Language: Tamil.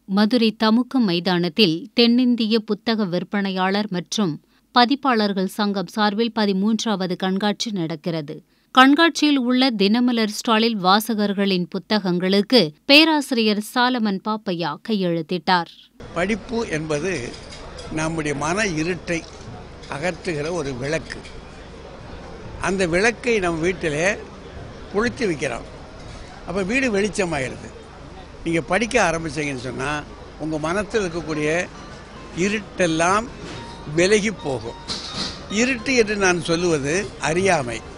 மதுரை தமுக்கம் மைதானத்தில் தென்னிந்திய புத்தக விற்பனையாளர் மற்றும் பதிப்பாளர்கள் சங்கம் சார்பில் பதிமூன்றாவது கண்காட்சி நடக்கிறது கண்காட்சியில் உள்ள தினமலர் ஸ்டாலில் வாசகர்களின் புத்தகங்களுக்கு பேராசிரியர் சாலமன் பாப்பையா கையெழுத்திட்டார் படிப்பு என்பது நம்முடைய மன இருட்டை அகற்றுகிற ஒரு விளக்கு அந்த விளக்கை நம்ம வீட்டில் கொளுத்தி வைக்கிறோம் அப்போ வீடு வெளிச்சமாயிருது நீங்கள் படிக்க ஆரம்பிச்சீங்கன்னு சொன்னால் உங்கள் மனத்தில் இருக்கக்கூடிய இருட்டெல்லாம் விலகி போகும் இருட்டு என்று நான் சொல்லுவது அறியாமை